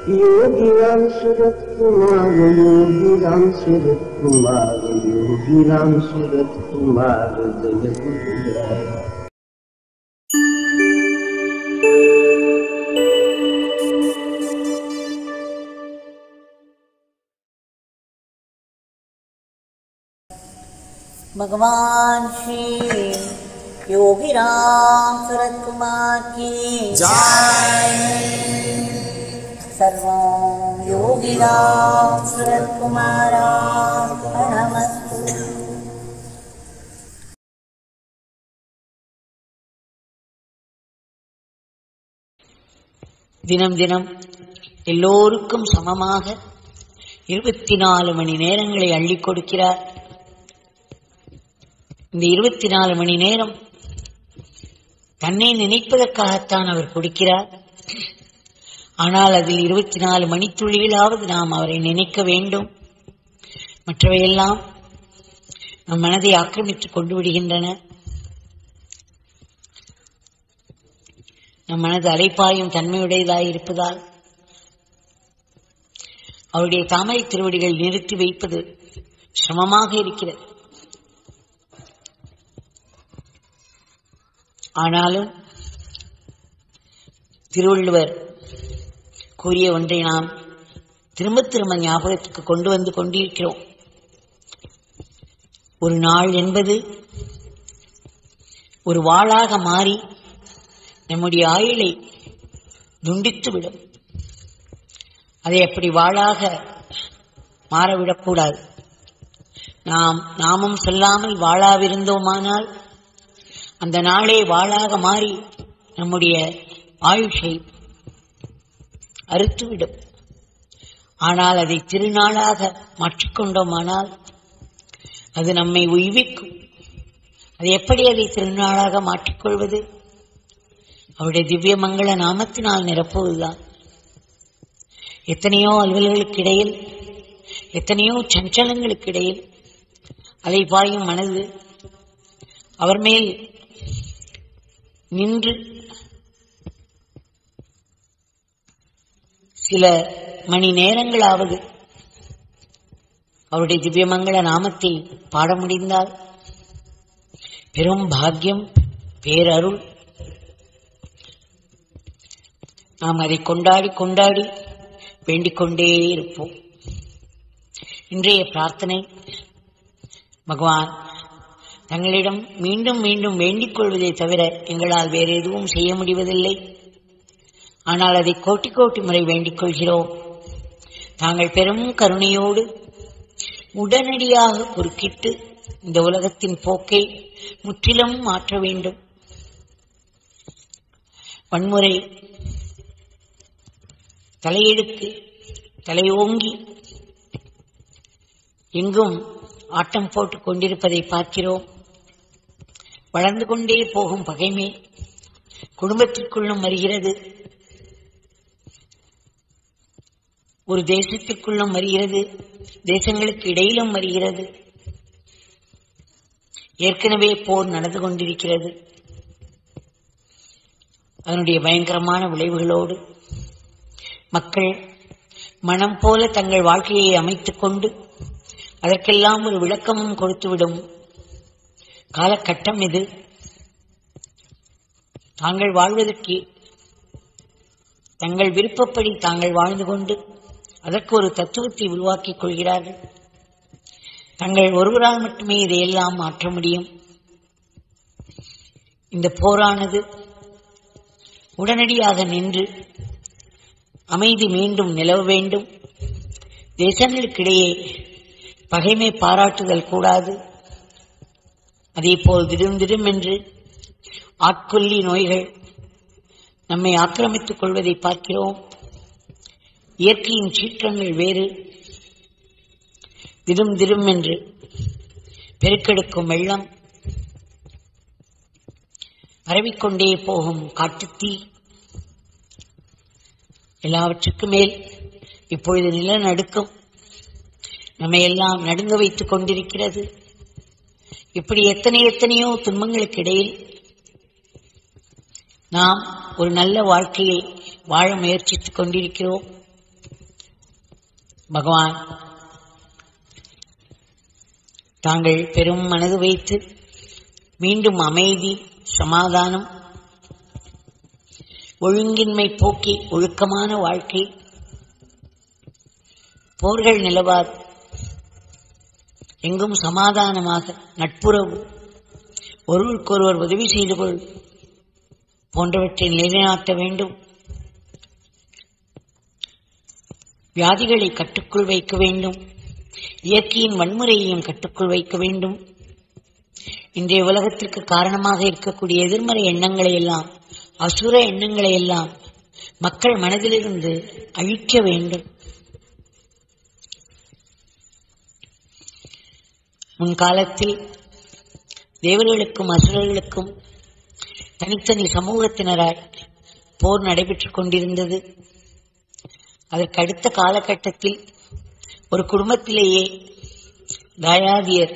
योगी राम सूरत कुमार योगी राम सूरत कुमार योगी राम सूरत कुमार जय गुरुदेव भगवान श्री योगी राम सूरत कुमार की सर्वं योगी राम सूरत कुमारार्पणमस्तु தினம் தினம் எல்லோருக்கும் சமமாக இருபத்தி நாலு மணி நேரங்களை அள்ளி கொடுக்கிறார் இந்த இருபத்தி நாலு மணி நேரம் தன்னை நினைப்பதற்காகத்தான் அவர் கொடுக்கிறார் ஆனால் அதில் இருபத்தி நாலு மணித்துளிகளாவது நாம் அவரை நினைக்க வேண்டும் மற்றவையெல்லாம் நம் மனதை ஆக்கிரமித்துக் கொண்டு விடுகின்றன நம் மனது அலைப்பாயும் தன்மையுடையதாய் இருப்பதால் அவருடைய தாமரை திருவடிகள் நிறுத்தி வைப்பது சிரமமாக இருக்கிறது ஆனாலும் திருவள்ளுவர் கூறிய ஒன்றை நாம் திரும்ப திரும்ப ஞாபகத்துக்கு கொண்டு வந்து கொண்டிருக்கிறோம் ஒரு நாள் என்பது ஒரு வாளாக மாறி நம்முடைய ஆயுளை துண்டித்துவிடும் அதை அப்படி வாளாக மாறவிடக்கூடாது நாம் நாமும் சொல்லாமல் வாழாவிருந்தோமானால் அந்த நாளே வாளாக மாறி நம்முடைய ஆயுஷை அறுத்துவிடும் ஆனால் அதை திருநாளாக மாற்றிக்கொண்டோமானால் அது நம்மை உய்விக்கும் அது எப்படி அதை திருநாளாக மாற்றிக்கொள்வது அவருடைய திவ்ய மங்கள நாமத்தினால் நிரப்புவதுதான் எத்தனையோ அலுவல்களுக்கு இடையில் எத்தனையோ சஞ்சலங்களுக்கு இடையில் அலைபாயும் மனது அவர் மேல் நின்று சில மணி நேரங்களாவது அவருடைய திவ்யமங்கள நாமத்தை பாட முடிந்தால் பெரும் பாக்கியம் பேரருள் நாம் அதை கொண்டாடி கொண்டாடி வேண்டிக் கொண்டே இருப்போம் இன்றைய பிரார்த்தனை பகவான் தங்களிடம் மீண்டும் மீண்டும் வேண்டிக் கொள்வதை தவிர எங்களால் வேறு எதுவும் செய்ய முடிவதில்லை ஆனால் அதை கோட்டி கோட்டி முறை வேண்டிக் கொள்கிறோம் தாங்கள் பெரும் கருணையோடு உடனடியாக குறுக்கிட்டு இந்த உலகத்தின் போக்கை முற்றிலும் மாற்ற வேண்டும் வன்முறை தலையெடுத்து தலையோங்கி எங்கும் ஆட்டம் போட்டுக் கொண்டிருப்பதை பார்க்கிறோம் வளர்ந்து கொண்டே போகும் பகைமை குடும்பத்திற்குள்ளும் வருகிறது ஒரு தேசத்திற்குள்ளும் வருகிறது தேசங்களுக்கு இடையிலும் வருகிறது ஏற்கனவே போர் நடந்து கொண்டிருக்கிறது அதனுடைய பயங்கரமான விளைவுகளோடு மக்கள் மனம் போல தங்கள் வாழ்க்கையை அமைத்துக் கொண்டு அதற்கெல்லாம் ஒரு விளக்கமும் கொடுத்துவிடும் காலகட்டம் இது தாங்கள் வாழ்வதற்கு தங்கள் விருப்பப்படி தாங்கள் வாழ்ந்து கொண்டு அதற்கு ஒரு தத்துவத்தை உருவாக்கிக் கொள்கிறார்கள் தங்கள் ஒருவரால் மட்டுமே இதையெல்லாம் மாற்ற முடியும் இந்த போரானது உடனடியாக நின்று அமைதி மீண்டும் நிலவ வேண்டும் தேசங்களுக்கிடையே பகைமை பாராட்டுதல் கூடாது அதேபோல் திடும் திடும் என்று ஆட்கொல்லி நோய்கள் நம்மை ஆக்கிரமித்துக் கொள்வதை பார்க்கிறோம் இயற்கையின் சீற்றங்கள் வேறு திடும் திடும் என்று பெருக்கெடுக்கும் வெள்ளம் பரவிக்கொண்டே போகும் காட்டுத்தீ எல்லாவற்றுக்கும் மேல் இப்பொழுது நிலநடுக்கம் நம்மை எல்லாம் நடுங்க வைத்துக் கொண்டிருக்கிறது இப்படி எத்தனை எத்தனையோ துன்பங்களுக்கு இடையில் நாம் ஒரு நல்ல வாழ்க்கையை வாழ முயற்சித்துக் கொண்டிருக்கிறோம் பகவான் தாங்கள் பெரும் மனது வைத்து மீண்டும் அமைதி சமாதானம் ஒழுங்கின்மை போக்கி ஒழுக்கமான வாழ்க்கை போர்கள் நிலவாது எங்கும் சமாதானமாக நட்புறவு ஒருவருக்கொருவர் உதவி செய்து கொள் போன்றவற்றை நிலைநாட்ட வேண்டும் வியாதிகளை கட்டுக்குள் வைக்க வேண்டும் இயற்கையின் வன்முறையையும் கட்டுக்குள் வைக்க வேண்டும் இன்றைய உலகத்திற்கு காரணமாக இருக்கக்கூடிய எதிர்மறை எண்ணங்களை எல்லாம் அசுர எண்ணங்களை எல்லாம் மக்கள் மனதிலிருந்து அழிக்க வேண்டும் முன்காலத்தில் தேவர்களுக்கும் அசுரர்களுக்கும் தனித்தனி சமூகத்தினராய் போர் நடைபெற்றுக் கொண்டிருந்தது அதற்கு அடுத்த காலகட்டத்தில் ஒரு குடும்பத்திலேயே தாயாதியர்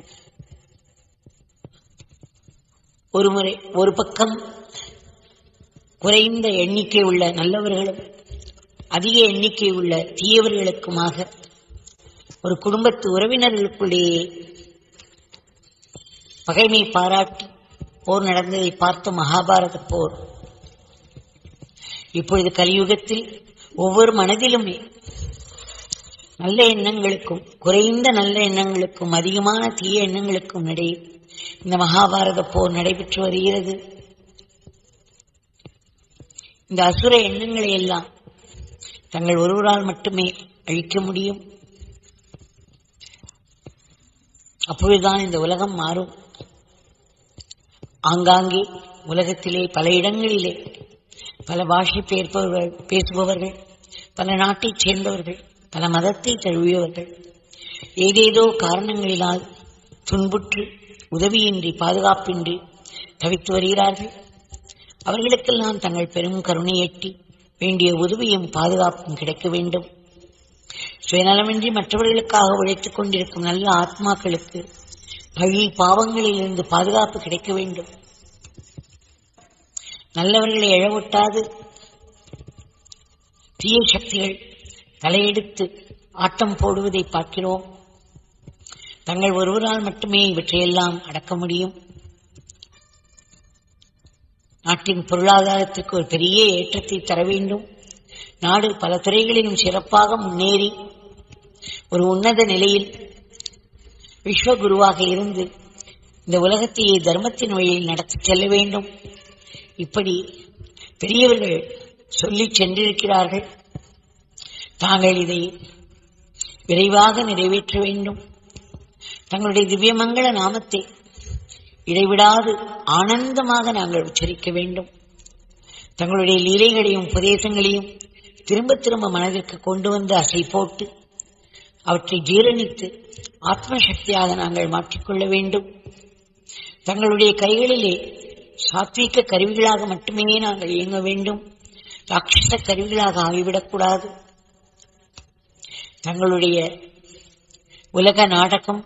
ஒரு முறை ஒரு பக்கம் குறைந்த எண்ணிக்கை உள்ள நல்லவர்களும் அதிக எண்ணிக்கை உள்ள தீயவர்களுக்குமாக ஒரு குடும்பத்து உறவினர்களுக்குள்ளேயே பகைமை பாராட்டி போர் நடந்ததை பார்த்த மகாபாரத போர் இப்பொழுது கலியுகத்தில் ஒவ்வொரு மனதிலுமே நல்ல எண்ணங்களுக்கும் குறைந்த நல்ல எண்ணங்களுக்கும் அதிகமான தீய எண்ணங்களுக்கும் இடையே இந்த மகாபாரத போர் நடைபெற்று வருகிறது இந்த அசுர எண்ணங்களை எல்லாம் தங்கள் ஒருவரால் மட்டுமே அழிக்க முடியும் அப்பொழுதுதான் இந்த உலகம் மாறும் ஆங்காங்கே உலகத்திலே பல இடங்களிலே பல பாஷை பேர்ப்பவர்கள் பேசுபவர்கள் பல நாட்டைச் சேர்ந்தவர்கள் பல மதத்தை தழுவியவர்கள் ஏதேதோ காரணங்களினால் துன்புற்று உதவியின்றி பாதுகாப்பின்றி தவித்து வருகிறார்கள் அவர்களுக்கெல்லாம் தங்கள் பெரும் கருணையெட்டி வேண்டிய உதவியும் பாதுகாப்பும் கிடைக்க வேண்டும் சுயநலமின்றி மற்றவர்களுக்காக உழைத்துக் கொண்டிருக்கும் நல்ல ஆத்மாக்களுக்கு பழி பாவங்களிலிருந்து பாதுகாப்பு கிடைக்க வேண்டும் நல்லவர்களை எழவொட்டாது தீய சக்திகள் தலையெடுத்து ஆட்டம் போடுவதை பார்க்கிறோம் தங்கள் ஒருவரால் மட்டுமே இவற்றையெல்லாம் அடக்க முடியும் நாட்டின் பொருளாதாரத்திற்கு ஒரு பெரிய ஏற்றத்தை தர வேண்டும் நாடு பல துறைகளிலும் சிறப்பாக முன்னேறி ஒரு உன்னத நிலையில் விஸ்வகுருவாக இருந்து இந்த உலகத்தையே தர்மத்தின் வழியில் நடத்திச் செல்ல வேண்டும் இப்படி பெரியவர்கள் சொல்லிச் சென்றிருக்கிறார்கள் தாங்கள் இதை விரைவாக நிறைவேற்ற வேண்டும் தங்களுடைய திவ்யமங்கள நாமத்தை இடைவிடாது ஆனந்தமாக நாங்கள் உச்சரிக்க வேண்டும் தங்களுடைய லீலைகளையும் உபதேசங்களையும் திரும்ப திரும்ப மனதிற்கு கொண்டு வந்து அசை போட்டு அவற்றை ஜீரணித்து ஆத்ம சக்தியாக நாங்கள் மாற்றிக்கொள்ள வேண்டும் தங்களுடைய கைகளிலே சாத்வீக கருவிகளாக மட்டுமே நாங்கள் இயங்க வேண்டும் ராட்சச கருவிகளாக ஆகிவிடக்கூடாது தங்களுடைய உலக நாடகம்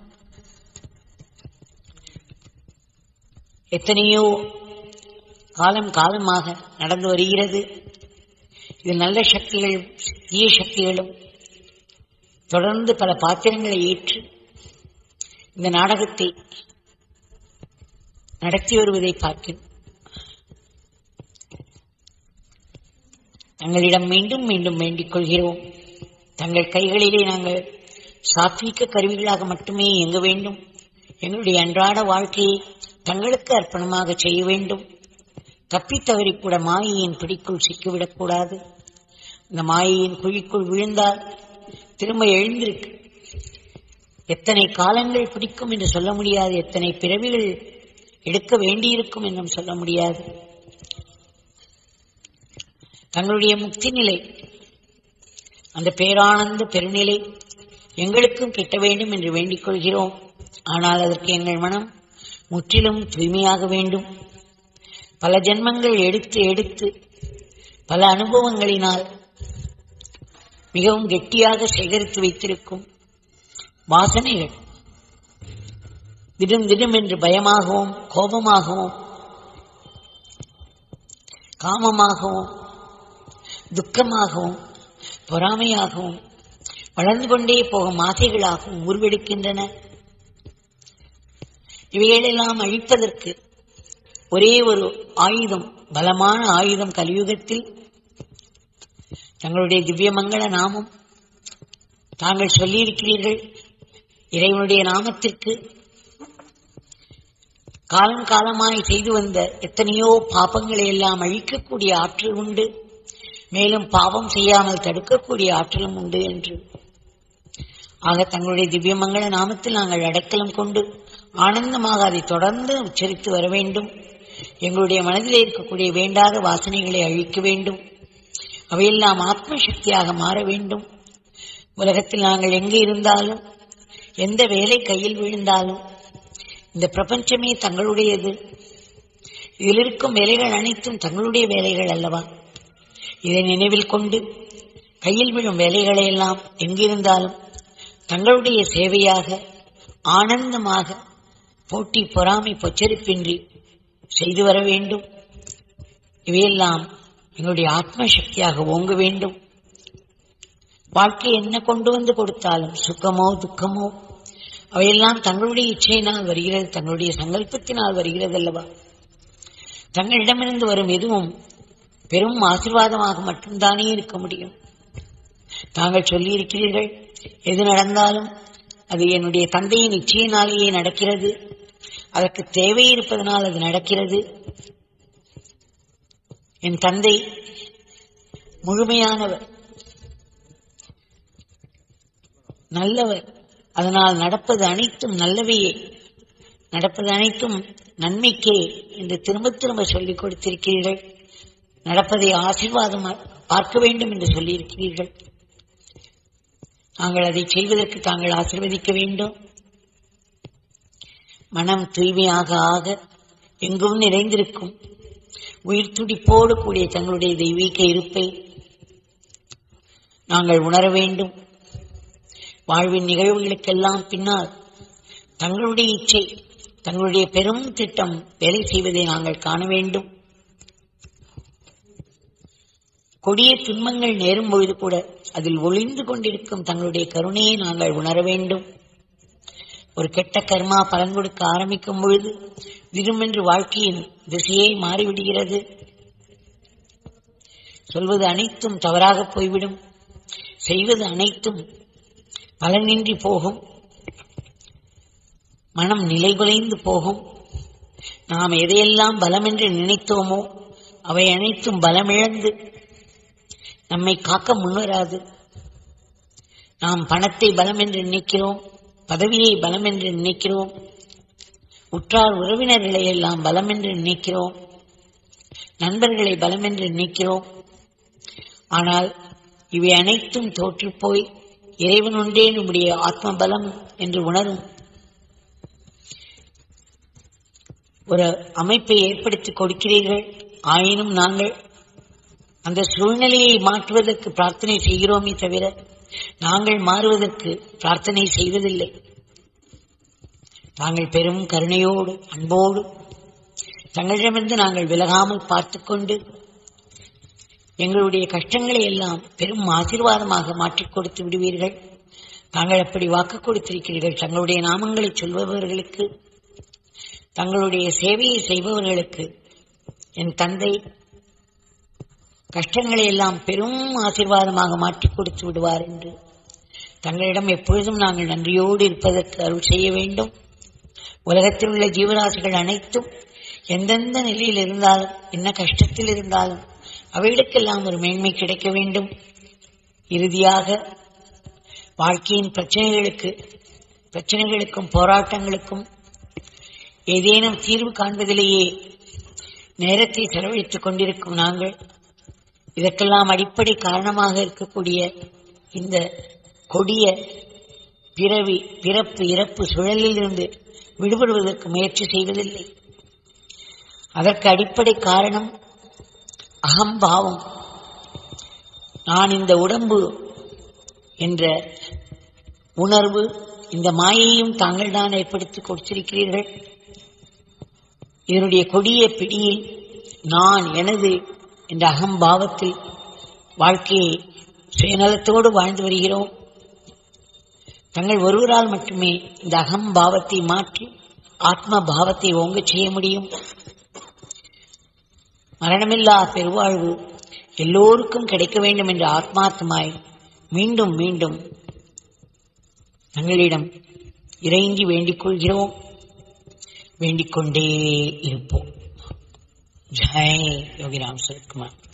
எத்தனையோ காலம் காலமாக நடந்து வருகிறது இது நல்ல சக்திகளும் தீய சக்திகளும் தொடர்ந்து பல பாத்திரங்களை ஏற்று இந்த நாடகத்தை நடத்தி வருவதை பார்க்கிறோம் தங்களிடம் மீண்டும் மீண்டும் வேண்டிக் கொள்கிறோம் தங்கள் கைகளிலே நாங்கள் சாத்வீக கருவிகளாக மட்டுமே இயங்க வேண்டும் எங்களுடைய அன்றாட வாழ்க்கையை தங்களுக்கு அர்ப்பணமாக செய்ய வேண்டும் தப்பித் தவறி கூட மாயையின் பிடிக்குள் சிக்கிவிடக்கூடாது இந்த மாயையின் குழிக்குள் விழுந்தால் திரும்ப எழுந்திருக்கு எத்தனை காலங்கள் பிடிக்கும் என்று சொல்ல முடியாது எத்தனை பிறவிகள் எடுக்க வேண்டியிருக்கும் என்றும் சொல்ல முடியாது தங்களுடைய முக்தி நிலை அந்த பேரானந்த பெருநிலை எங்களுக்கும் கிட்ட வேண்டும் என்று வேண்டிக் கொள்கிறோம் ஆனால் அதற்கு எங்கள் மனம் முற்றிலும் தூய்மையாக வேண்டும் பல ஜென்மங்கள் எடுத்து எடுத்து பல அனுபவங்களினால் மிகவும் கெட்டியாக சேகரித்து வைத்திருக்கும் வாசனைகள் திடும் திடும் என்று பயமாகவும் கோபமாகவும் காமமாகவும் துக்கமாகவும் பொறாமையாகவும் வளர்ந்து கொண்டே போகும் ஆசைகளாகவும் உருவெடுக்கின்றன இவைகளெல்லாம் அழிப்பதற்கு ஒரே ஒரு ஆயுதம் பலமான ஆயுதம் கலியுகத்தில் தங்களுடைய திவ்யமங்கள நாமம் தாங்கள் சொல்லியிருக்கிறீர்கள் இறைவனுடைய நாமத்திற்கு காலம் காலமாய் செய்து வந்த எத்தனையோ பாபங்களை எல்லாம் அழிக்கக்கூடிய ஆற்றல் உண்டு மேலும் பாவம் செய்யாமல் தடுக்கக்கூடிய ஆற்றலும் உண்டு என்று ஆக தங்களுடைய திவ்யமங்கள நாமத்தில் நாங்கள் அடைக்கலம் கொண்டு ஆனந்தமாக அதை தொடர்ந்து உச்சரித்து வர வேண்டும் எங்களுடைய மனதில் இருக்கக்கூடிய வேண்டாத வாசனைகளை அழிக்க வேண்டும் அவையெல்லாம் ஆத்ம சக்தியாக மாற வேண்டும் உலகத்தில் நாங்கள் எங்கே இருந்தாலும் எந்த வேலை கையில் விழுந்தாலும் இந்த பிரபஞ்சமே தங்களுடையது இதில் இருக்கும் வேலைகள் அனைத்தும் தங்களுடைய வேலைகள் அல்லவா இதை நினைவில் கொண்டு கையில் விழும் வேலைகளை எல்லாம் எங்கிருந்தாலும் தங்களுடைய சேவையாக ஆனந்தமாக போட்டி பொறாமை பொச்சரிப்பின்றி செய்து வர வேண்டும் இவையெல்லாம் எங்களுடைய ஆத்ம சக்தியாக ஓங்க வேண்டும் வாழ்க்கை என்ன கொண்டு வந்து கொடுத்தாலும் சுகமோ துக்கமோ அவையெல்லாம் தங்களுடைய இச்சையினால் வருகிறது தங்களுடைய சங்கல்பத்தினால் வருகிறது அல்லவா தங்களிடமிருந்து வரும் எதுவும் பெரும் ஆசீர்வாதமாக மட்டும்தானே இருக்க முடியும் தாங்கள் சொல்லியிருக்கிறீர்கள் எது நடந்தாலும் அது என்னுடைய தந்தையின் இச்சையினாலேயே நடக்கிறது அதற்கு தேவை இருப்பதனால் அது நடக்கிறது என் தந்தை முழுமையானவர் நல்லவர் அதனால் நடப்பது அனைத்தும் நல்லவையே நடப்பது அனைத்தும் நன்மைக்கே என்று திரும்ப திரும்ப சொல்லிக் கொடுத்திருக்கிறீர்கள் நடப்பதை ஆசீர்வாதம் பார்க்க வேண்டும் என்று சொல்லியிருக்கிறீர்கள் நாங்கள் அதை செய்வதற்கு தாங்கள் ஆசீர்வதிக்க வேண்டும் மனம் தூய்மையாக ஆக எங்கும் நிறைந்திருக்கும் உயிர் துடிப்போடு கூடிய தங்களுடைய தெய்வீக இருப்பை நாங்கள் உணர வேண்டும் வாழ்வின் நிகழ்வுகளுக்கெல்லாம் பின்னால் தங்களுடைய இச்சை தங்களுடைய பெரும் திட்டம் வேலை செய்வதை நாங்கள் காண வேண்டும் கொடிய துன்பங்கள் நேரும் பொழுது கூட அதில் ஒளிந்து கொண்டிருக்கும் தங்களுடைய கருணையை நாங்கள் உணர வேண்டும் ஒரு கெட்ட கர்மா பலன் கொடுக்க ஆரம்பிக்கும் பொழுது விரும்பென்று வாழ்க்கையின் திசையே மாறிவிடுகிறது சொல்வது அனைத்தும் தவறாக போய்விடும் செய்வது அனைத்தும் பலனின்றி போகும் மனம் நிலைகுலைந்து போகும் நாம் எதையெல்லாம் பலமென்று நினைத்தோமோ அவை அனைத்தும் பலமிழந்து நம்மை காக்க முன்வராது நாம் பணத்தை பலம் என்று நினைக்கிறோம் பதவியை பலம் என்று நினைக்கிறோம் உற்றார் உறவினர்களை எல்லாம் பலம் என்று நினைக்கிறோம் நண்பர்களை பலம் என்று நினைக்கிறோம் ஆனால் இவை அனைத்தும் தோற்றுப்போய் இறைவன் ஒன்றே நம்முடைய ஆத்ம பலம் என்று உணரும் ஒரு அமைப்பை ஏற்படுத்தி கொடுக்கிறீர்கள் ஆயினும் நாங்கள் அந்த சூழ்நிலையை மாற்றுவதற்கு பிரார்த்தனை செய்கிறோமே தவிர நாங்கள் மாறுவதற்கு பிரார்த்தனை செய்வதில்லை தாங்கள் பெரும் கருணையோடு அன்போடு தங்களிடமிருந்து நாங்கள் விலகாமல் பார்த்துக்கொண்டு எங்களுடைய கஷ்டங்களை எல்லாம் பெரும் ஆசீர்வாதமாக மாற்றிக் கொடுத்து விடுவீர்கள் தாங்கள் அப்படி வாக்கு கொடுத்திருக்கிறீர்கள் தங்களுடைய நாமங்களை சொல்பவர்களுக்கு தங்களுடைய சேவையை செய்பவர்களுக்கு என் தந்தை கஷ்டங்களை எல்லாம் பெரும் ஆசீர்வாதமாக மாற்றிக் கொடுத்து விடுவார் என்று தங்களிடம் எப்பொழுதும் நாங்கள் நன்றியோடு இருப்பதற்கு அருள் செய்ய வேண்டும் உலகத்தில் உள்ள ஜீவராசிகள் அனைத்தும் எந்தெந்த நிலையில் இருந்தாலும் என்ன கஷ்டத்தில் இருந்தாலும் அவைகளுக்கெல்லாம் ஒரு மேன்மை கிடைக்க வேண்டும் இறுதியாக வாழ்க்கையின் பிரச்சனைகளுக்கு பிரச்சனைகளுக்கும் போராட்டங்களுக்கும் ஏதேனும் தீர்வு காண்பதிலேயே நேரத்தை செலவழித்துக் கொண்டிருக்கும் நாங்கள் இதற்கெல்லாம் அடிப்படை காரணமாக இருக்கக்கூடிய இந்த கொடிய பிறவி பிறப்பு இறப்பு சுழலில் இருந்து விடுபடுவதற்கு முயற்சி செய்வதில்லை அதற்கு அடிப்படை காரணம் அகம்பாவம் நான் இந்த உடம்பு என்ற உணர்வு இந்த மாயையும் தாங்கள் தான் ஏற்படுத்தி கொடுத்திருக்கிறீர்கள் இதனுடைய கொடிய பிடியில் நான் எனது என்ற அகம்பாவத்தில் வாழ்க்கையை சுயநலத்தோடு வாழ்ந்து வருகிறோம் தங்கள் ஒருவரால் மட்டுமே இந்த அகம் பாவத்தை மாற்றி ஆத்ம பாவத்தை ஓங்க செய்ய முடியும் மரணமில்லா பெருவாழ்வு எல்லோருக்கும் கிடைக்க வேண்டும் என்ற ஆத்மார்த்தமாய் மீண்டும் மீண்டும் தங்களிடம் இறைஞ்சி வேண்டிக் கொள்கிறோம் வேண்டிக் கொண்டே இருப்போம் ஜெய் யோகிராம் சரத்குமார்